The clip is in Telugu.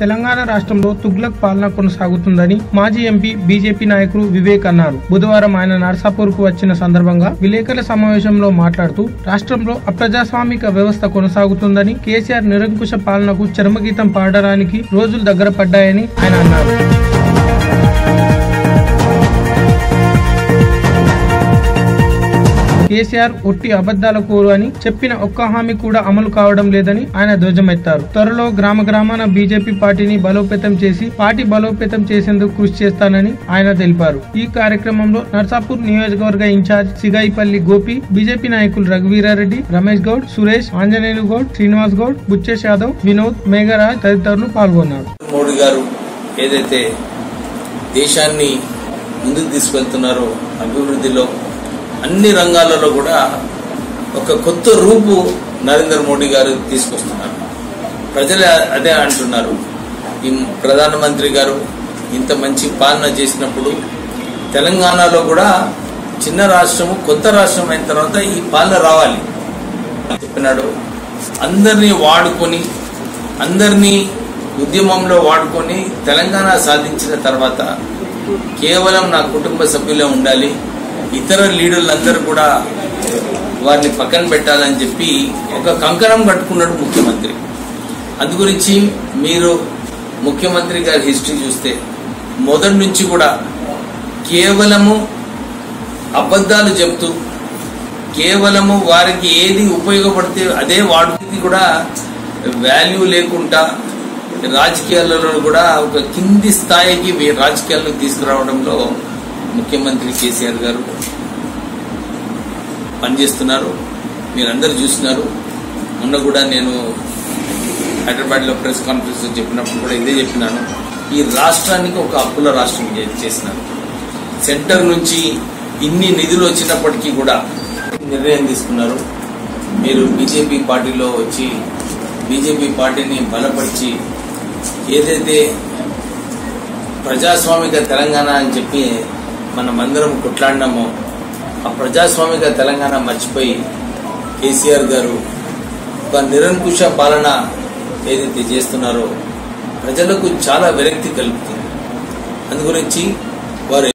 తెలంగాణ రాష్ట్రంలో తుగ్లక్ పాలన కొనసాగుతుందని మాజీ ఎంపీ బీజేపీ నాయకుడు వివేక్ అన్నారు బుధవారం ఆయన నర్సాపూర్ కు వచ్చిన సందర్భంగా విలేకరుల సమావేశంలో మాట్లాడుతూ రాష్ట్రంలో అప్రజాస్వామిక వ్యవస్థ కొనసాగుతుందని కేసీఆర్ నిరంకుశ పాలనకు చర్మగీతం పాడడానికి రోజులు దగ్గర పడ్డాయని ఆయన అన్నారు కేసీఆర్ ఒట్టి అబద్దాల కోరు అని చెప్పిన ఒక్క హామీ కూడా అమలు కావడం లేదని ఆయన ధ్వజమెత్తారు త్వరలో గ్రామ గ్రామాన బీజేపీ పార్టీని బలోపేతం చేసి పార్టీ బలోపేతం చేసేందుకు కృషి చేస్తానని ఆయన తెలిపారు ఈ కార్యక్రమంలో నర్సాపూర్ నియోజకవర్గ ఇన్ఛార్జ్ సిగాయిపల్లి గోపి బీజేపీ నాయకులు రఘువీరారెడ్డి రమేష్ గౌడ్ సురేష్ ఆంజనేయులు గౌడ్ శ్రీనివాస్ గౌడ్ బుచ్చేష్ యాదవ్ వినోద్ మేఘరాజ్ తదితరులు పాల్గొన్నారు మోడీ గారు ఏదైతే దేశాన్ని ముందుకు తీసుకెళ్తున్నారో అభివృద్ధిలో అన్ని రంగాలలో కూడా ఒక కొత్త రూపు నరేంద్ర మోడీ గారు తీసుకొస్తున్నారు ప్రజలు అదే అంటున్నారు ఈ ప్రధానమంత్రి గారు ఇంత మంచి పాలన చేసినప్పుడు తెలంగాణలో కూడా చిన్న రాష్ట్రము కొత్త రాష్ట్రం అయిన తర్వాత ఈ పాలన రావాలి చెప్పినాడు అందరినీ వాడుకొని అందరినీ ఉద్యమంలో వాడుకొని తెలంగాణ సాధించిన తర్వాత కేవలం నా కుటుంబ సభ్యులే ఉండాలి ఇతర లీడర్లందరూ కూడా వారిని పక్కన పెట్టాలని చెప్పి ఒక కంకణం కట్టుకున్నాడు ముఖ్యమంత్రి అందుగురించి మీరు ముఖ్యమంత్రి గారి హిస్టరీ చూస్తే మొదటి నుంచి కూడా కేవలము అబద్ధాలు చెప్తూ కేవలము వారికి ఏది ఉపయోగపడితే అదే వాడుకి కూడా వాల్యూ లేకుండా రాజకీయాలలో కూడా ఒక కింది స్థాయికి వీ- రాజకీయాలను తీసుకురావడంలో ముఖ్యమంత్రి కేసీఆర్ గారు పనిచేస్తున్నారు మీరందరూ చూస్తున్నారు మొన్న కూడా నేను హైదరాబాద్లో ప్రెస్ కాన్ఫరెన్స్ చెప్పినప్పుడు కూడా ఇదే చెప్పినాను ఈ రాష్ట్రానికి ఒక అప్పుల రాష్ట్రం చే- చేసినారు సెంటర్ నుంచి ఇన్ని నిధులు వచ్చినప్పటికీ కూడా నిర్ణయం తీసుకున్నారు మీరు బీజేపీ పార్టీలో వచ్చి బీజేపీ పార్టీని బలపరిచి ఏదైతే ప్రజాస్వామిక తెలంగాణ అని చెప్పి మనమందరం కొట్లాడినామో ఆ ప్రజాస్వామిక తెలంగాణ మర్చిపోయి కేసీఆర్ గారు ఒక నిరంకుశ పాలన ఏదైతే చేస్తున్నారో ప్రజలకు చాలా విరక్తి కలుగుతుంది అందుగురించి వారు